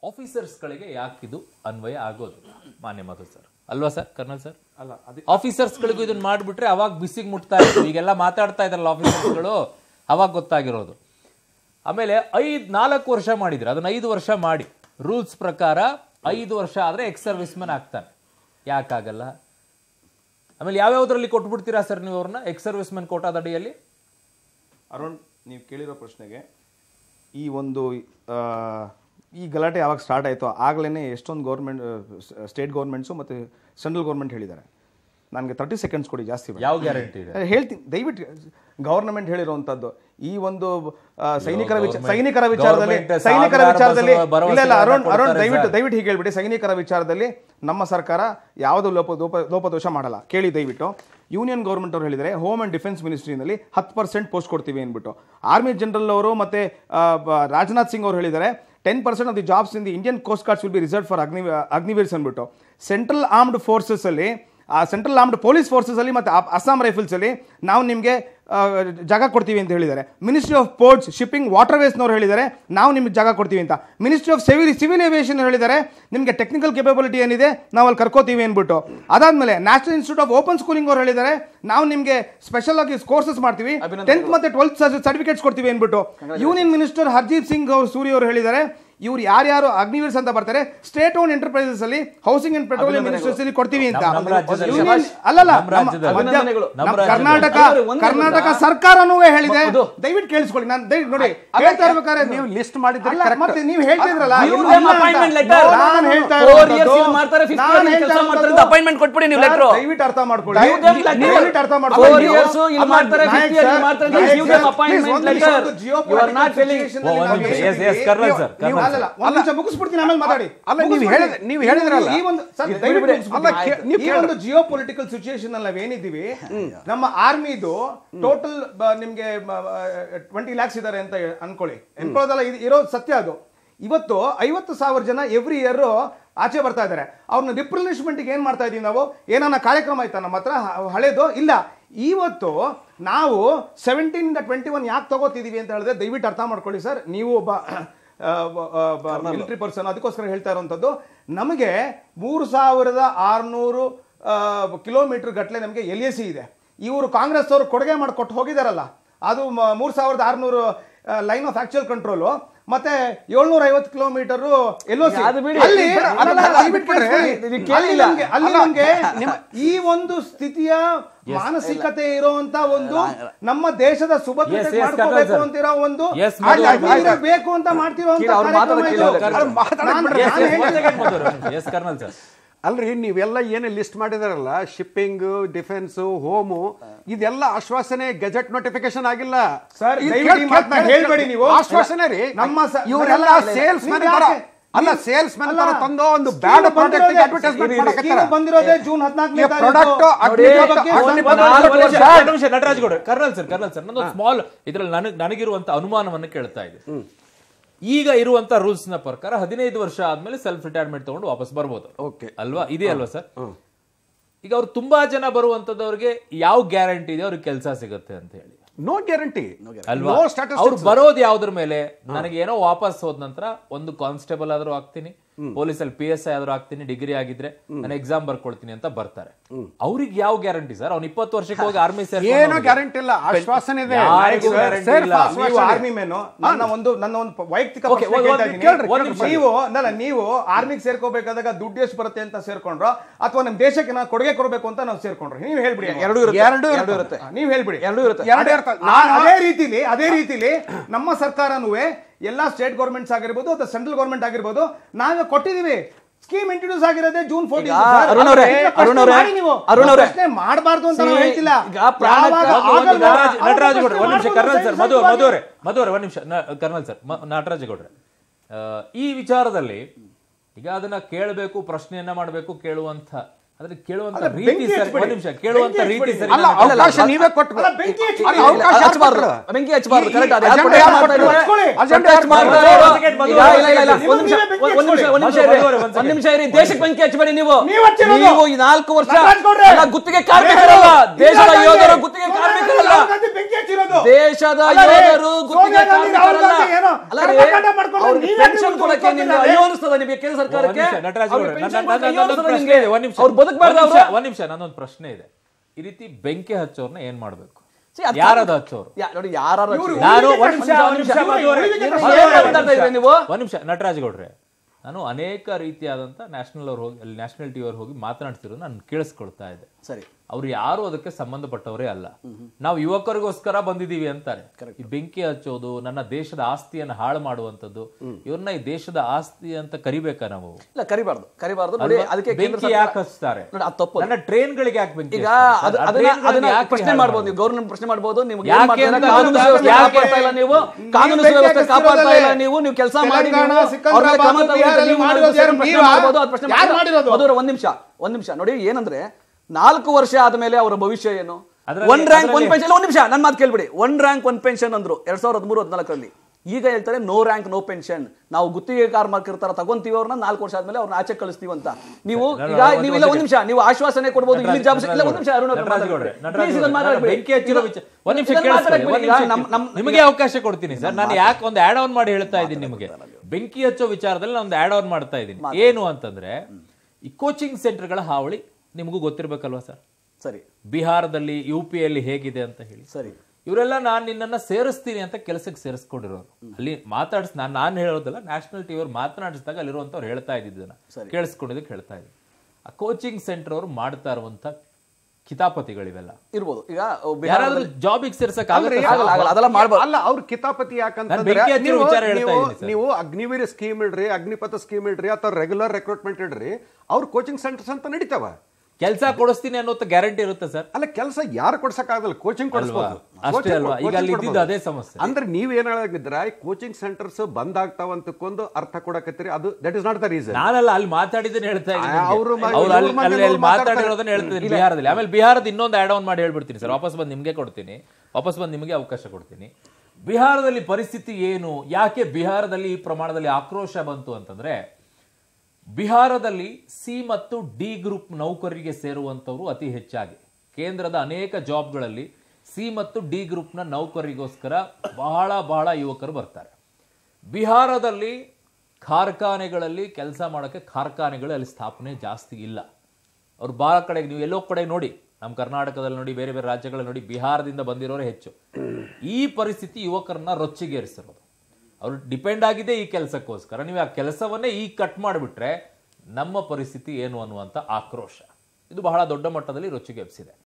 ಆಫೀಸರ್ಸ್ಗಳಿಗೆ ಯಾಕಿದು ಅನ್ವಯ ಆಗೋದು ಮಾನ್ಯ ಮಧು ಸರ್ ಅಲ್ವಾ ಸರ್ ಕರ್ನಲ್ ಸರ್ ಅಲ್ಲ ಅದೇ ಆಫೀಸರ್ಸ್ಗಳಿಗೂ ಇದನ್ನ ಮಾಡ್ಬಿಟ್ರೆ ಅವಾಗ ಬಿಸಿಗೆ ಮುಟ್ತಾ ಇತ್ತು ಈಗೆಲ್ಲ ಮಾತಾಡ್ತಾ ಇದ್ರಲ್ಲ ಆಫೀಸರ್ಸ್ಗಳು ಅವಾಗ ಗೊತ್ತಾಗಿರೋದು ಆಮೇಲೆ ಐದ್ ನಾಲ್ಕು ವರ್ಷ ಮಾಡಿದ್ರು ಅದನ್ನ ಐದು ವರ್ಷ ಮಾಡಿ ರೂಲ್ಸ್ ಪ್ರಕಾರ ಐದು ವರ್ಷ ಆದ್ರೆ ಎಕ್ಸ್ ಸರ್ವಿಸ್ ಮ್ಯಾನ್ ಆಗ್ತಾನೆ ಯಾಕಾಗಲ್ಲ ಆಮೇಲೆ ಯಾವ್ಯಾವ್ದ್ರಲ್ಲಿ ಕೊಟ್ಬಿಡ್ತೀರಾ ಸರ್ ನೀವು ಅವ್ರನ್ನ ಎಕ್ಸ್ ಸರ್ವಿಸ್ ಮ್ಯಾನ್ ಕೋಟಾದ ಅಡಿಯಲ್ಲಿ ಅರುಣ್ ನೀವು ಕೇಳಿರೋ ಪ್ರಶ್ನೆಗೆ ಈ ಒಂದು ಆ, ಈ ಗಲಾಟೆ ಯಾವಾಗ ಸ್ಟಾರ್ಟ್ ಆಯಿತೋ ಆಗಲೇ ಎಷ್ಟೊಂದು ಗೌರ್ಮೆಂಟ್ ಸ್ಟೇಟ್ ಗೌರ್ಮೆಂಟ್ಸು ಮತ್ತು ಸೆಂಟ್ರಲ್ ಗೌರ್ಮೆಂಟ್ ಹೇಳಿದ್ದಾರೆ ನನಗೆ ತರ್ಟಿ ಸೆಕೆಂಡ್ಸ್ ಕೊಡಿ ಜಾಸ್ತಿ ಬೇಡ. ಯಾವ ಗ್ಯಾರಂಟಿ ಇದೆ ಅಹ್, ಹೇಳ್ತೀನಿ ದಯವಿಟ್ಟು ಗವರ್ನಮೆಂಟ್ ಹೇಳಿರುವಂತದ್ದು ಈ ಒಂದು ಆ, ಸೈನಿಕರ ವಿಚಾರ ಸೈನಿಕರ ವಿಚಾರದಲ್ಲಿ government ಸೈನಿಕರ ಸಾವಿರಾರು ವಿಚಾರದಲ್ಲಿ ಬಸವ- ಭರವಸೆಗಳನ್ನ ಇಲ್ಲ ಇಲ್ಲ ಅರುಣ್ ಅರುಣ್ ಕೊಡ್ತಾರೆ ದಯವಿಟ್ಟು ಸರ್. ದಯವಿಟ್ಟು ಹೀಗೆ ಹೇಳ್ಬಿಡಿ ಸೈನಿಕರ ವಿಚಾರದಲ್ಲಿ ನಮ್ಮ ಸರ್ಕಾರ ಯಾವುದು ಲೋಪ ಲೋಪ ಲೋಪದೋಷ ಮಾಡಲ್ಲ ಕೇಳಿ ದಯವಿಟ್ಟು ಯೂನಿಯನ್ ಗೌರ್ಮೆಂಟ್ ಅವರು ಹೇಳಿದರೆ ಹೋಮ್ ಅಂಡ್ ಡಿಫೆನ್ಸ್ ಮಿನಿಸ್ಟ್ರಿನಲ್ಲಿ ಹತ್ತು ಪರ್ಸೆಂಟ್ ಪೋಸ್ಟ್ ಕೊಡ್ತೀವಿ ಅಂದ್ಬಿಟ್ಟು ಆರ್ಮಿ ಜನರಲ್ ಅವರು ಮತ್ತೆ ಆ, ಬ- ರಾಜನಾಥ್ ಸಿಂಗ್ ಅವರು ಹೇಳಿದ್ದಾರೆ ten percent of the jobs in the Indian coast guards will be reserve for Agni Agniveers ಅಂದ್ಬಿಟ್ಟು ಸೆಂಟ್ರಲ್ ಆರ್ಮ್ಡ್ ಫೋರ್ಸಸ್ ಅಲ್ಲಿ ಆ ಸೆಂಟ್ರಲ್ ಆರ್ಮ್ಡ್ ಪೊಲೀಸ್ ಫೋರ್ಸಸ್ ಅಲ್ಲಿ ಮತ್ತೆ ಆ- ಅಸ್ಸಾಂ ರೈಫಲ್ಸ್ ಅಲ್ಲಿ ನಾವು ನಿಮಗೆ ಜಾಗ ಕೊಡ್ತೀವಿ ಅಂತ ಹೇಳಿದ್ದಾರೆ ಮಿನಿಸ್ಟ್ರಿ ಆಫ್ ಪೋರ್ಟ್ಸ್ ಶಿಪ್ಪಿಂಗ್ ವಾಟರ್ವೇಸ್ನವ್ರು ಹೇಳಿದ್ದಾರೆ ನಾವು ನಿಮ್ಗೆ ಜಾಗ ಕೊಡ್ತೀವಿ ಅಂತ ministry of civil civil aviation ಹೇಳಿದ್ದಾರೆ ನಿಮಗೆ ಟೆಕ್ನಿಕಲ್ ಕೆಪಬಿಲಿಟಿ ಏನಿದೆ ನಾವು ಅಲ್ಲಿ ಕರ್ಕೋತೀವಿ ಅಂದ್ಬಿಟ್ಟು ಅದಾದ್ಮೇಲೆ national institute of open schooling ಅವ್ರು ಹೇಳಿದ್ದಾರೆ ನಾವು ನಿಮಗೆ ಸ್ಪೆಷಲ್ ಆಗಿ ಕೋರ್ಸಸ್ ಮಾಡ್ತೀವಿ ಟೆಂತ್ ಮತ್ತೆ ಟ್ವೆಲ್ತ್ ಸರ್ಟಿಫಿಕೇಟ್ಸ್ ಕೊಡ್ತೀವಿ ಅಂದ್ಬಿಟ್ಟು ಯೂನಿಯನ್ ಮಿನಿಸ್ಟರ್ ಹರ್ಜೀತ್ ಸಿಂಗ್ ಅವರು ಸೂರಿ ಅವರು ಹೇಳಿದ್ದಾರೆ ಇವ್ರು ಯಾರ್ಯಾರು ಅಗ್ನಿವೀರ್ಸ್ ಅಂತ ಬರ್ತಾರೆ ಸ್ಟೇಟ್ ಓನ್ ಎಂಟರ್ಪ್ರೈಸಸ್ ಅಲ್ಲಿ ಹೌಸಿಂಗ್ ಅಂಡ್ ಪೆಟ್ರೋಲಿಯಂ ಮಿನಿಸ್ಟರ್ಸ್ ಅಲ್ಲಿ ಕೊಡ್ತೀವಿ ಅಂತ ನಮ್ಮ ರಾಜ್ಯದಲ್ಲಿ Union- ಅಲ್ಲಲ್ಲ ನಮ್ಮ ರಾಜ್ಯದಲ್ಲಿ. ನಮ್ಮ ಮಧ್ಯ- ಅಭಿನಂದನೆಗಳು. ನಮ್ಮ ನಮ್ಮ ರಾಜ್ಯದಲ್ಲಿ. ಕರ್ನಾಟಕ ಅಲ್ಲ, ಒಂದೇ ಕರ್ನಾಟಕ ಗೊತ್ತಾ? ಸರ್ಕಾರನೂ ಹೇಳಿದೆ ಅದು. ದಯವಿಟ್ಟು ಕೇಳಿಸ್ಕೊಳ್ಳಿ ನಾನು ದಯವಿಟ್ಟು ನೋಡಿ ಅಲ್ಲ, ಹೇಳ್ತಾ ಇರ್ಬೇಕಾದ್ರೆ ನೀವು list ಮಾಡಿದ್ರೆ ಅಲ್ಲ, correct. ಮತ್ತೆ ನೀವು ಹೇಳ್ತಿದ್ರಲ್ಲ Give ಇಲ್ಲ them ಅಂತ. appointment letter. ನಾನು ಹೇಳ್ತಾ Four ಇರೋವಂಥದ್ದು- years ಇಲ್ಲಿ ಮಾಡ್ತಾರೆ, fifth ನಾನು year ಇಲ್ಲಿ ಹೇಳ್ತಾ ಕೆಲಸ ಮಾಡ್ತಾರೆ ಅಂತ ಇರೋವಂಥದ್ದು- appointment ಕೊಟ್ಬಿಡಿ ನೀವು ಸರ್, letter. ದಯವಿಟ್ಟು ಅರ್ಥ ಮಾಡ್ಕೊಳ್ಳಿ Give them letter. ದಯವಿಟ್ಟು ಅರ್ಥ Four ಮಾಡ್ಕೊಳ್ಳಿ years ಇಲ್ಲಿ ಮಾಡ್ತಾರೆ, fifth year ಇಲ್ಲಿ ಮಾಡ್ತಾರೆ ಅಂತ Nayak give them sir, appointment please, ಒಂದು ನಿಮಿಷ, letter. ಒಂದು You are geopolitical not telling- situation ಓ, ಅಲ್ಲಿ ಒಂದು ನಾವು ನಿಮಿಷ. ಹೇಳ್ತೀವಿ. Yes, yes, ಕರ್ನಲ್ ಸರ್, ನೀವು- ಕರ್ನಲ್ ಅಲ್ಲಲ್ಲ, ಒಂದು ನಿಮಿಷ ಮುಗಿಸ್ಬಿಡ್ತೀನಿ ಆಮೇಲೆ ಮಾತಾಡಿ ಅಲ್ಲ, ನೀವು ಮುಗಿಸ್ಬಿಡ್ತೀನಿ. ಹೇಳಿದ್ರೆ- ನೀವು ಹೇಳಿದ್ರಲ್ಲ. ಈ ಒಂದು ಸರ್, ಇದು ದಯವಿಟ್ಟು ಬಿಡಿ. ಮುಗಿಸ್ಬಿಡ್ತೀನಿ. ಅಲ್ಲ, ಕೇ- ನೀವು ಈ ಕೇಳ್ರಿ. ಒಂದು ಜಿಯೋ ಪೊಲಿಟಿಕಲ್ ಸಿಚುಯೇಷನ್ ಅಲ್ಲಿ ನಾವೇನಿದ್ದೀವಿ ನಮ್ಮ ಆರ್ಮಿದು ಟೋಟಲ್ ನಿಮ್ಗೆ ಟ್ವೆಂಟಿ ಲ್ಯಾಕ್ಸ್ ಇದಾರೆ ಅಂತ ಅನ್ಕೊಳ್ಳಿ ಅನ್ಕೊಳ್ಳೋದಲ್ಲ ಇದು ಇರೋದು ಸತ್ಯ ಅದು ಇವತ್ತು ಐವತ್ತು ಸಾವಿರ ಜನ ಎವ್ರಿ ಇಯರ್ ಆಚೆ ಬರ್ತಾ ಇದ್ದಾರೆ ಅವ್ರನ್ನ ರಿಪ್ರಲಿಷ್ಮೆಂಟ್ಗೆ ಏನ್ ಮಾಡ್ತಾ ಇದೀವಿ ನಾವು ಏನನ್ನ ಕಾರ್ಯಕ್ರಮ ಆಯ್ತಾ ನಮ್ಮ ಹತ್ರ ಹ- ಹಳೇದು ಇಲ್ಲ ಇವತ್ತು ನಾವು ಸೆವೆಂಟೀನ್ ಇಂದ ಟ್ವೆಂಟಿ ಒನ್ ಯಾಕೆ ತಗೋತಿದೀವಿ ಅಂತ ಹೇಳಿದ್ರೆ ದಯವಿಟ್ಟು ಅರ್ಥ ಮಾಡ್ಕೊಳ್ಳಿ ಸರ್ ನೀವು ಒಬ್ಬ ಮಿಲಿಟರಿ ಪರ್ಸನ್ ಅದಕ್ಕೋಸ್ಕರ ಹೇಳ್ತಾ ಇರುವಂಥದ್ದು ನಮಗೆ ಮೂರು ಸಾವಿರದ ಆರುನೂರು ಕಿಲೋಮೀಟರ್ ಗಟ್ಟಲೆ ನಮಗೆ ಎಲ್ ಎ ಸಿ ಇದೆ ಇವರು ಕಾಂಗ್ರೆಸ್ ಅವರು ಕೊಡುಗೆ ಮಾಡಿಕೊಟ್ಟು ಹೋಗಿದಾರಲ್ಲ ಅದು ಮ- ಮೂರು ಸಾವಿರದ ಆರುನೂರು ಲೈನ್ ಆಫ್ ಆಕ್ಚುಯಲ್ ಕಂಟ್ರೋಲು ಮತ್ತೆ ಏಳ್ನೂರ ಐವತ್ತು ಕಿಲೋಮೀಟರ್ ಎಲ್ಲೋ ಅದು ಬಿಡಿ. ಅಲ್ಲಿ ಬೇಡ, ಅಲ್ಲ, ಅಲ್ಲ, ಅಲ್ಲ, ದಯವಿಟ್ಟು ಬಿಟ್ಬಿಡ್ರಿ. ಕೇಳಿಸ್ಕೊಳ್ಳಿ. ಇದು ಕೇಳಿಲ್ಲ. ಅಲ್ಲಿ ನಮ್ಗೆ- ಅಲ್ಲಿ ನಮ್ಗೆ ಈ ಒಂದು ಸ್ಥಿತಿಯ ಮಾನಸಿಕತೆ ಇರುವಂತ ಒಂದು ನಮ್ಮ ದೇಶದ Yes, ಸುಭದ್ರತೆ yes, ಕರ್ನಲ್ ಮಾಡ್ಕೋಬೇಕು ಸರ್. ಅಂತಿರೋ ಒಂದು Yes, ಆ ಮಧು, ಅಗ್ನಿವೀರ ಆಯ್ತು. ಬೇಕು ಅಂತ ಮಾಡ್ತಿರುವಂತ ಕೀಲ, ಅವ್ರು ಕಾರ್ಯಕ್ರಮ ಮಾತಾಡಕ್ಕೆ ಇದು. ಇಲ್ಲ, ನಾನು- ಮಾತಾಡಕ್ಕೆ Yes, ನಾನು yes, one ಹೇಳ್ತೀನಿ. second, ಮಧು ಅವರೇ. Yes, ಕರ್ನಲ್ ಸರ್ ಅಲ್ರಿ ನೀವೆಲ್ಲ ಏನು ಲಿಸ್ಟ್ ಮಾಡಿದಾರಲ್ಲ ಶಿಪ್ಪಿಂಗ್ ಡಿಫೆನ್ಸ್ ಹೋಮು ಇದೆಲ್ಲ ಆಶ್ವಾಸನೆ ಗೆಜೆಟ್ ನೋಟಿಫಿಕೇಶನ್ ಆಗಿಲ್ಲ ಸರ್, ಇದು ದಯವಿಟ್ಟು ಕೇಳ್- ಈ ಮಾತನ್ನ ಕೇಳ್- ಹೇಳ್ಬೇಡಿ ನೀವು. ಆಶ್ವಾಸನೆ ರೀ ನಮ್ಮ ಸ- ಇವರೆಲ್ಲ ಅಲ್ಲ, ಸೇಲ್ಸ್ ಮ್ಯಾನ್ ನೀವು ತರ ಯಾಕೆ- ಅಲ್ಲ ನೀವು- ಸೇಲ್ಸ್ ಮ್ಯಾನ್ ಅಲ್ಲ, ತರ ತಂದು ಒಂದು scheme ಬ್ಯಾಡ್ ಪ್ರಾಡಕ್ಟ್ ಬಂದಿರೋದೇ- ಅಡ್ವರ್ಟೈಸ್ಮೆಂಟ್ scheme ಮಾಡಕತ್ತಾರ ಬಂದಿರೋದೇ ಜೂನ್ ಹದಿನಾಲ್ಕನೇ ಈ product ನೋಡಿ, ಅಗ್ನಿ ಬಗ್ಗೆ ಅಗ್ನಿ ಒಂದು ಬಗ್ಗೆ ಒಂದು ನಾಲ್ಕು ನಿಮಿಷ, ವರ್ಷ. ಒಂದು ನಿಮಿಷ Nataraj Gowda colonel sir colonel sir ನಂದೊಂದು ಸ್ಮಾಲ್ ಇದ್ರಲ್ಲಿ ನನಗೆ ನನಗಿರುವಂತ ಅನುಮಾನವನ್ನು ಕೇಳ್ತಾ ಇದೆ ಈಗ ಇರುವಂತ ರೂಲ್ಸ್ ನ ಪ್ರಕಾರ ಹದಿನೈದು ವರ್ಷ ಆದ್ಮೇಲೆ ಸೆಲ್ಫ್ ರಿಟೈರ್ಮೆಂಟ್ ತಗೊಂಡು ವಾಪಸ್ ಬರ್ಬೋದು Okay. ಅಲ್ವಾ ಇದೆ ಅಲ್ವಾ ಸರ್ ಈಗ ಅವ್ರು ತುಂಬಾ ಜನ ಬರುವಂತದವ್ರಿಗೆ ಯಾವ ಗ್ಯಾರಂಟಿ ಇದೆ ಅವ್ರಿಗೆ ಕೆಲಸ ಸಿಗುತ್ತೆ ಅಂತ ಹೇಳಿ ನೋ ಗ್ಯಾರಂಟಿ ಅಲ್ವಾ ನೋ ಅವ್ರು ಸ್ಟಾಟಸ್ ಬರೋದು ಯಾವ್ದ್ರ ಮೇಲೆ ನನಗೆ ಏನೋ ವಾಪಸ್ ಹೋದ ನಂತರ ಒಂದು ಕಾನ್ಸ್ಟೇಬಲ್ ಆದ್ರೂ ಆಗ್ತೀನಿ ಪೊಲೀಸಲ್ಲಿ ಪಿ ಎಸ್ ಐ ಆದ್ರೂ ಆಗ್ತೀನಿ ಡಿಗ್ರಿ ಆಗಿದ್ರೆ ನಾನು ಎಕ್ಸಾಮ್ ಬರ್ಕೊಳ್ತೀನಿ ಅಂತ ಬರ್ತಾರೆ ಅವ್ರಿಗೆ ಯಾವ ಗ್ಯಾರಂಟಿ ಸರ್ ಅವ್ನು ಇಪ್ಪತ್ತು ವರ್ಷಕ್ಕೆ ಹೋಗಿ ಆರ್ಮಿ ಏನೋ ಗ್ಯಾರಂಟಿ ಇಲ್ಲ ಆಶ್ವಾಸನೆ ಇದೆ ಯಾರಿಗೂ Sir, guarantee self ಇಲ್ಲ. ಆಶ್ವಾಸನೆ. ನೀವು ಆರ್ಮಿ ಮೆನು ನನ್ನ ಒಂದು ನನ್ನ ಒಂದು ಪ- ವೈಯಕ್ತಿಕ Okay, ಪ್ರಶ್ನೆ ಒಂದ್- ಕೇಳ್ತಾ ಒಂದ್ ಇದ್ದೀನಿ. ಕೇಳ್ರಿ, ಒಂದ್ ನಿಮಿಷ. ನೀವು ಅಲ್ಲ ನೀವು ಆರ್ಮಿಗೆ ಸೇರ್ಕೋಬೇಕಾದಾಗ ದುಡ್ಡು ಎಷ್ಟು ಬರುತ್ತೆ ಅಂತ ಸೇರ್ಕೊಂಡ್ರೋ ಅಥವಾ ನಮ್ಮ ದೇಶಕ್ಕೆ ನಾವು ಕೊಡುಗೆ ಕೊಡಬೇಕು ಅಂತ ನಾವು ಸೇರ್ಕೊಂಡ್ರು ನೀವು ಹೇಳ್ಬಿಡಿ ಎರಡು ಇರುತ್ತೆ ಎರಡು ಎರಡು ಇರುತ್ತೆ ಹಾ, ನೀವು ಹೇಳ್ಬಿಡಿ ಎರಡು ಇರುತ್ತೆ. ಎರಡು ಇರ್ತದೆ. ನಾನು ಅದೇ ರೀತಿಲಿ ಅದೇ ರೀತಿಲಿ ನಮ್ಮ ಸರ್ಕಾರನೂ ಎಲ್ಲಾ ಸ್ಟೇಟ್ ಗೌರ್ಮೆಂಟ್ಸ್ ಆಗಿರ್ಬೋದು ಅಥವಾ ಸೆಂಟ್ರಲ್ ಗೌರ್ಮೆಂಟ್ ಆಗಿರ್ಬೋದು ನಾವೇ ಕೊಟ್ಟಿದೀವಿ ಸ್ಕೀಮ್ ಇಂಟ್ರೊಡ್ಯೂಸ್ ಆಗಿರೋದೇ ಜೂನ್ ಫೋರ್ಟೀನ್ ಈಗ ಅರುಣ್ ಅವ್ರೆ, ಅರುಣ್ ಅವ್ರೆ, ಅರುಣ್ ಅವ್ರೆ. ಮಾಡಬಾರ್ದು ಅಂತ ನಾವು See, ಹೇಳ್ತಿಲ್ಲ ಈಗ ಪ್ರಾಣಕ್ಕೆ ಯಾವಾಗ ಒಂದು- ಒಂದು ಆಗಲ್ವೋ, ನಟರಾಜ್ ಅವಾಗ ನಟರಾಜ್ ಗೌಡ್ರೆ ಪ್ರಶ್ನೆ ಒಂದ್ ನಿಮಿಷ ಮಾಡ್ಬೋದು colonel sir side Madhu side Madhu ಅವರೇ ಮಧು ಅವರೇ ಒಂದ್ ನಿಮಿಷ ನ- ಕರ್ನಲ್ ಸರ್ ಮ- ನಟರಾಜ್ ಗೌಡ್ರೆ ಆ, ಈ ವಿಚಾರದಲ್ಲಿ ಈಗ ಅದನ್ನ ಕೇಳಬೇಕು ಪ್ರಶ್ನೆಯನ್ನ ಮಾಡಬೇಕು ಕೇಳುವಂತ ಅದ್ರ ಕೇಳುವಂತ ಅಲ್ಲ, ರೀತಿ ಬೆಂಕಿ ಸರಿ ಹಚ್ಬೇಡಿ. ಒಂದ್ ನಿಮಿಷ ಕೇಳುವಂತ ಬೆಂಕಿ ರೀತಿ ಹಚ್ಬೇಡಿ. ಸರಿ ಅಲ್ಲ ನನಗೆ ಅವಕಾಶ ನೀವೇ ಕೊಟ್ಟು ಅಲ್ಲ, ಬೆಂಕಿ ಹಚ್ಚಿ. ಅಲ್ಲ, ಇಲ್ಲ, ಅವಕಾಶ ಹಚ್ಚಬಾರ್ದು ಕೊಟ್ರು. ಬೆಂಕಿ ಹಚ್ಚಬಾರ್ದು ಈ- ಕರೆಕ್ಟ್ ಈ ಅದು ಯಾರು ಅಜೆಂಡಾ ಯಾರು ಯಾರು ಮಾಡ್ತಾ ಇದ್ದಾರೆ? ಹಚ್ಕೊಳ್ಳಿ. ಅಜೆಂಡಾ ಯಾರು ಮಧು, ಮಾಡ್ತಾ ಮಧು, ಇದ್ದಾರೆ? ಒಂದ್ second, ಮಧು, ಇಲ್ಲ, ಇಲ್ಲ, ಇಲ್ಲ, ಇಲ್ಲ. ನೀವು ಒಂದ್ ನಿಮಿಷ, ಬೆಂಕಿ ಒಂದ್ ನಿಮಿಷ, ಒಂದ್ ನಿಮಿಷ ಹಚ್ಕೊಳ್ಳಿ. ಇರಿ. ಮಧು, ಒಂದ್ ಒಂದ್ ನಿಮಿಷ ಇರಿ ದೇಶಕ್ಕೆ ಬೆಂಕಿ ಹಚ್ಚಬೇಡಿ ನೀವು ನೀವು ಹಚ್ಚಿರೋದು. ನೀವು ಈ ನಾಲ್ಕು ವರ್ಷ ನಟರಾಜ್ ಗೌಡ್ರೆ. ಅಲ್ಲ, ಗುತ್ತಿಗೆ ಕಾರ್ಮಿಕರಲ್ಲ ದೇಶದ ಇಂದಿರಾ ಯೋಧರು ಗಾಂಧಿ, ಗುತ್ತಿಗೆ ಸೋನಿಯಾ ಕಾರ್ಮಿಕರಲ್ಲ ಗಾಂಧಿ, ರಾಹುಲ್ ಗಾಂಧಿ ಬೆಂಕಿ ಹಚ್ಚಿರೋದು. ದೇಶದ ಅಲ್ಲ ರೀ, ಯೋಧರು ಗುತ್ತಿಗೆ ಸೋನಿಯಾ ಗಾಂಧಿ, ರಾಹುಲ್ ಕಾರ್ಮಿಕರಲ್ಲ ಗಾಂಧಿ ಏನೋ ಅಲ್ಲ ರೀ, ಕರ್ನಾಟಕ ಮಾಡ್ಕೊಂಡು ಅವ್ರಿಗೆ ನೀವೇ ಪೆನ್ಷನ್ ನಿಮ್ಗೆ ಕೊಡಕ್ಕೆ ಕೊಡ್ತಾ ನಿಮ್ಗೆ ಇದ್ದಾರೆ. ಅಯ್ಯೋ ಅನಿಸ್ತಾ ಅನಿಸ್ತದ ನಿಮಗೆ ಕೇಂದ್ರ ಸರ್ಕಾರಕ್ಕೆ ಒಂದ್ ನಿಮಿಷ, ನಟರಾಜ್ ಅವ್ರಿಗೆ ಗೌಡ್ರೆ, pension ನನ್ನ- ಕೊಟ್ರೆ ನನ್ನ- ಕೈ ನನ್ನೊಂದು ಆಡಿಸ್ತದ ಪ್ರಶ್ನೆ ನಿಮ್ಗೆ? ಇದೆ, ಒಂದ್ ನಿಮಿಷ. ಅವ್ರು ಬದುಕಬಾರ್ದು ಒಂದ್ ನಿಮಿಷ, ಅವ್ರು? ಒಂದ್ ನಿಮಿಷ ನನ್ನೊಂದು ಪ್ರಶ್ನೆ ಇದೆ ಈ ರೀತಿ ಬೆಂಕಿ ಹಚ್ಚೋರ್ನ ಏನ್ ಮಾಡ್ಬೇಕು See, ಅದ್ ಯಾರದ ಹಚ್ಚೋರು ಯಾ- ನೋಡಿ ಯಾರು ನಾನು ಒಂದ್ ನಿಮಿಷ ಒಂದ್ ನಿಮಿಷ ಮಧು ಅವರೇ, ಇವ್ರು ಮಧು ಏನ್ ಅವರೇ, ಮಾತಾಡ್ತಾ ಒಂದ್ ನಿಮಿಷ. ಇದ್ರಿ ನೀವು? ಒಂದ್ ನಿಮಿಷ ನಟರಾಜ್ ಗೌಡ್ರೆ ನಾನು ಅನೇಕ ರೀತಿಯಾದಂತ ನ್ಯಾಷನಲ್ ಅವ್ರು ಹೋಗಿ ಅಲ್ಲಿ ನ್ಯಾಷನಲ್ ಟಿವಿ ಅವ್ರು ಹೋಗಿ ಮಾತನಾಡ್ತಿರೋದು ನಾನು ಕೇಳಿಸ್ಕೊಳ್ತಾ ಇದ್ದೆ ಸರಿ ಅವ್ರು ಯಾರು ಅದಕ್ಕೆ ಸಂಬಂಧಪಟ್ಟವರೇ ಅಲ್ಲ ನಾವು ಯುವಕರಿಗೋಸ್ಕರ ಬಂದಿದೀವಿ ಅಂತಾರೆ ಈ ಬೆಂಕಿ ಹಚ್ಚೋದು ನನ್ನ ದೇಶದ ಆಸ್ತಿಯನ್ನು ಹಾಳು ಮಾಡುವಂತದ್ದು ಇವ್ರನ್ನ ಈ ದೇಶದ ಆಸ್ತಿ ಅಂತ ಕರಿಬೇಕಾ ನಾವು ಇಲ್ಲ ಕರಿಬಾರ್ದು ಕರಿಬಾರ್ದು ನೋಡಿ ಅಲ್ವಾ? ಅದಕ್ಕೆ ಕೇಂದ್ರ ಬೆಂಕಿ ಸರ್ಕಾರ- ಯಾಕೆ ಹಚ್ತಾರೆ ನೋಡಿ ಅದು ತಪ್ಪು ನನ್ನ ಟ್ರೈನ್ಗಳಿಗೆ ಯಾಕೆ ಬೆಂಕಿ ಈಗ ಹಚ್ತಾರೆ? ಅದು- ಆ ಅದನ್ನ ಟ್ರೈನ್ಗಳನ್ನ ಅದನ್ನ ಯಾಕೆ ಪ್ರಶ್ನೆ ಹಾಳು ಮಾಡ್ಬೋದು ಮಾಡೋದು? ನೀವು ಗೌರ್ಮೆಂಟ್ ಪ್ರಶ್ನೆ ಮಾಡ್ಬೋದು ನಿಮ್ಗೆ ಯಾಕೆ ಏನ್ ಮಾಡ್ತೀರಾ? ಅಂತ ಕಾನೂನು ಅದನ್ನ ಸುವ್ಯವಸ್ಥೆ ಯಾಕೆ- ಕಾಪಾಡ್ತಾ ಇಲ್ಲ ನೀವು ಕಾನೂನು ಬೆಂಕಿ ಸುವ್ಯವಸ್ಥೆ ಕಾಪಾಡ್ತಾ ಇಲ್ಲ ಹಾಕಿಸ್ತಿರೋದಲ್ಲೇ. ನೀವು ನೀವು ಕೆಲಸ ಮಾಡಿ ತೆಲಂಗಾಣ, ನೀವು ಅವ್ರ ಮೇಲೆ ಸಿಕಂದ್ರಾಬಾದ್, ಕ್ರಮ ತಗೊಳ್ಳಿ, ಬಿಹಾರಲ್ಲಿ ನೀವು ಮಾಡಿರೋದು ಯಾರು ಪ್ರಶ್ನೆ ನೀವಾ? ಮಾಡ್ಬೋದು, ಅದು ಪ್ರಶ್ನೆ ಯಾರು ಮಾಡ್ಬೋದು. ಮಾಡಿರೋದು? ಮಧುರ, ಒಂದ್ ನಿಮಿಷ ಒಂದ್ ನಿಮಿಷ ನೋಡಿ ಏನಂದ್ರೆ ನಾಲ್ಕು ವರ್ಷ ಆದ್ಮೇಲೆ ಅವರ ಭವಿಷ್ಯ ಏನು ಅದ್ರಲ್ಲಿ- ಒನ್ ರ್ಯಾಂಕ್ ಒನ್ ಅದ್ರಲ್ಲಿ- ಪೆನ್ಷನ್ ಒಂದ್ ನಿಮಿಷ ನನ್ನ ಮಾತು ಕೇಳ್ಬಿಡಿ ಒನ್ ರ್ಯಾಂಕ್ ಒನ್ ಪೆನ್ಷನ್ ಅಂದ್ರು ಎರಡ್ ಸಾವಿರದ ಹದಿಮೂರು ಹದಿನಾಲ್ಕರಲ್ಲಿ ಈಗ ಹೇಳ್ತಾರೆ ನೋ ರ್ಯಾಂಕ್ ನೋ ಪೆನ್ಷನ್ ನಾವು ಗುತ್ತಿಗೆ ಕಾರ್ಮಿಕರ ತರ ತಗೊಂತೀವಿ ಅವ್ರನ್ನ ನಾಲ್ಕು ವರ್ಷ ಆದ್ಮೇಲೆ ಅವ್ರನ್ನ ಆಚೆ ಕಳಿಸ್ತೀವಿ ಅಂತ ನೀವು ನಾನು ಈಗ ಒಂದು- ನೀವು ಇಲ್ಲ ಒಂದ್ ಒಂದು ನಿಮಿಷ ನೀವು ಆಶ್ವಾಸನೆ ಕೊಡ್ಬೋದು ಇಲ್ಲಿ ನಟರಾಜ್ ಜಾಬ್ಸ್ ಇಲ್ಲ ಒಂದ್ ನಿಮಿಷ ಅರುಣ್ ಅವ್ರೆ ನಟರಾಜ್ ಗೌಡ್ರೆ, ಮಾತಾಡ್ಬೇಡಿ. ನಟರಾಜ್ Please ಇದನ್ನ ಗೌಡ್ರೆ, ಮಾತಾಡ್ಬೇಡಿ. ಬೆಂಕಿ ಹಚ್ಚಿರೋ ವಿಚಾರ ಒಂದ್ ನಿಮಿಷ ಇದನ್ನ ಕೇಳಿಸ್ಕೊಳ್ಳಿ, ಮಾತಾಡ್ಬೇಡಿ. ಒಂದ್ ನಿಮಿಷ ಈಗ ನಮ್- ನಮ್- ನಿಮಗೆ ಅವಕಾಶ ಕೊಡ್ತೀನಿ ಸರ್ ನಾನು ಯಾಕೆ ಒಂದು ಆಡ್ ಆನ್ ಮಾಡಿ ಹೇಳ್ತಾ ಇದ್ದೀನಿ ನಿಮಗೆ ಬೆಂಕಿ ಹಚ್ಚೋ ವಿಚಾರದಲ್ಲಿ ನಾನು ಒಂದು ಆಡ್ ಆನ್ ಮಾಡ್ತಾ ಇದ್ದೀನಿ ಏನು ಅಂತಂದ್ರೆ ಈ ಕೋಚಿಂಗ್ ಸೆಂಟರ್ಗಳ ಹಾವಳಿ ನಿಮಗೂ ಗೊತ್ತಿರ್ಬೇಕಲ್ವಾ ಸರ್ ಸರಿ ಬಿಹಾರದಲ್ಲಿ ಯು ಪಿಯಲ್ಲಿ ಹೇಗಿದೆ ಅಂತ ಹೇಳಿ ಸರಿ ಇವರೆಲ್ಲ ನಾನು ನಿನ್ನನ್ನ ಸೇರಿಸ್ತೀನಿ ಅಂತ ಕೆಲಸಕ್ಕೆ ಸೇರಿಸ್ಕೊಂಡಿರೋರು ಅಲ್ಲಿ ಮಾತಾಡ್ಸ್ ನಾನು ನಾನು ಹೇಳೋದಲ್ಲ ನ್ಯಾಷನಲ್ ಟಿವಿ ಅವ್ರು ಮಾತನಾಡಿಸಿದಾಗ ಅಲ್ಲಿರುವಂತವ್ರು ಹೇಳ್ತಾ ಇದ್ದಿದ್ದನ್ನ ಕೇಳಿಸ್ಕೊಂಡಿದ್ದಕ್ಕೆ ಹೇಳ್ತಾ ಇದ್ದೀನಿ ಆ ಕೋಚಿಂಗ್ ಸೆಂಟರ್ ಅವರು ಮಾಡ್ತಾ ಇರುವಂತ ಕಿತಾಪತಿಗಳಿವೆಲ್ಲ ಇರ್ಬೋದು ಈಗ ಯಾರಾದ್ರೂ ಜಾಬಿಗೆ ಸೇರ್ಸಕ್ ಅಲ್ರಿ, ಆಗಲ್ಲ, ಆಗಲ್ಲ, ಅದೆಲ್ಲ ಮಾಡ್ಬಾರ್ದು. ಅಲ್ಲ ಅವ್ರ ಕಿತಾಪತಿ ನಾನ್ ಯಾಕಂತಂದ್ರೆ ಬೆಂಕಿ ಹಚ್ಚಿರೋ ನೀವು ವಿಚಾರ ಹೇಳ್ತಾ ನೀವು- ಇದ್ದೀನಿ ಸರ್. ನೀವು ಅಗ್ನಿವೀರ ಸ್ಕೀಮ್ ಇಡ್ರಿ ಅಗ್ನಿಪಥ ಸ್ಕೀಮ್ ಇಡ್ರಿ ಅಥವಾ ರೆಗ್ಯುಲರ್ ರೆಕ್ರೂಟ್ಮೆಂಟ್ ಇಡ್ರಿ ಅವ್ರ ಕೋಚಿಂಗ್ ಸೆಂಟರ್ಸ್ ಅಂತ ನಡೀತಾವ ಕೆಲಸ ಕೊಡಿಸ್ತೀನಿ ಅನ್ನೋ ಗ್ಯಾರಂಟಿ ಇರುತ್ತೆ ಸರ್ ಅಲ್ಲ ಕೆಲಸ ಯಾರು ಕೊಡ್ಸಕ್ಕಾಗಲ್ಲ ಕೋಚಿಂಗ್ ಕೊಡಿಸ್ಬೋದು ಅಷ್ಟೇ Coaching- ಅಲ್ವಾ? ಈಗ coaching ಅಲ್ಲಿ ಇದ್ದಿದ್ದು ಕೊಡ್ಬೋದು. ಅದೇ ಸಮಸ್ಯೆ. ಅಂದ್ರೆ ನೀವ್ ಏನ್ ಹೇಳಾಗಿದ್ರ ಕೋಚಿಂಗ್ ಸೆಂಟರ್ಸ್ ಬಂದ್ ಆಗ್ತಾವಂತಕ್ಕೊಂದು ಅರ್ಥ ಕೊಡಕತ್ತೀರಿ ಅದು that is not the reason ನಾನಲ್ಲ ಅಲ್ಲಿ ಮಾತಾಡಿದ್ದನ್ನ ಹೇಳ್ತಾ ಇದ್ದೀನಿ ಆ, ಅವ್ರು ಮ- ಅವ್ರು ಅಲ್ಲಿ ಇವ್ರ ಮಧ್ಯೆ ಅಲ್ಲಿ ಅಲ್ಲಿ ಅವ್ರು ಮಾತಾಡ್ತಾರೆ. ಮಾತಾಡಿರೋದನ್ನ ಹೇಳ್ತಿದ್ದೀನಿ ಬಿಹಾರದಲ್ಲಿ ಆಮೇಲೆ ಬಿಹಾರದ ಇನ್ನೊಂದು ಆಡ್ ಆನ್ ಮಾಡಿ ಹೇಳ್ಬಿಡ್ತೀನಿ ಸರ್ ವಾಪಸ್ ಬಂದು ನಿಮಗೆ ಕೊಡ್ತೀನಿ ವಾಪಸ್ ಬಂದು ನಿಮಗೆ ಅವಕಾಶ ಕೊಡ್ತೀನಿ ಬಿಹಾರದಲ್ಲಿ ಪರಿಸ್ಥಿತಿ ಏನು ಯಾಕೆ ಬಿಹಾರದಲ್ಲಿ ಈ ಪ್ರಮಾಣದಲ್ಲಿ ಆಕ್ರೋಶ ಬಂತು ಅಂತಂದ್ರೆ ಬಿಹಾರದಲ್ಲಿ ಸಿ ಮತ್ತು ಡಿ ಗ್ರೂಪ್ ನೌಕರರಿಗೆ ಸೇರುವಂತವರು ಅತಿ ಹೆಚ್ಚಾಗಿ ಕೇಂದ್ರದ ಅನೇಕ ಜಾಬ್ಗಳಲ್ಲಿ ಸಿ ಮತ್ತು ಡಿ ಗ್ರೂಪ್ನ ನೌಕರರಿಗೋಸ್ಕರ ಬಹಳ ಬಹಳ ಯುವಕರು ಬರ್ತಾರೆ ಬಿಹಾರದಲ್ಲಿ ಕಾರ್ಖಾನೆಗಳಲ್ಲಿ ಕೆಲಸ ಮಾಡೋಕ್ಕೆ ಕಾರ್ಖಾನೆಗಳು ಅಲ್ಲಿ ಸ್ಥಾಪನೆ ಜಾಸ್ತಿ ಇಲ್ಲ ಅವ್ರು ಭಾಳ ಕಡೆಗೆ ನೀವು ಎಲ್ಲೋ ಕಡೆ ನೋಡಿ ನಮ್ಮ ಕರ್ನಾಟಕದಲ್ಲಿ ನೋಡಿ ಬೇರೆ ಬೇರೆ ರಾಜ್ಯಗಳಲ್ಲಿ ನೋಡಿ ಬಿಹಾರದಿಂದ ಬಂದಿರೋರೇ ಹೆಚ್ಚು ಈ ಪರಿಸ್ಥಿತಿ ಯುವಕರನ್ನ ರೊಚ್ಚಿಗೇರಿಸಿರೋದು ಅವರು ಡಿಪೆಂಡ್ ಆಗಿದೆ ಈ ಕೆಲಸಕ್ಕೋಸ್ಕರ ನೀವು ಆ ಕೆಲಸವನ್ನೇ ಈಗ ಕಟ್ ಮಾಡಿಬಿಟ್ರೆ ನಮ್ಮ ಪರಿಸ್ಥಿತಿ ಏನು ಅನ್ನುವಂಥ ಆಕ್ರೋಶ ಇದು ಬಹಳ ದೊಡ್ಡ ಮಟ್ಟದಲ್ಲಿ ರೊಚ್ಚಿಗೆಬ್ಸಿದೆ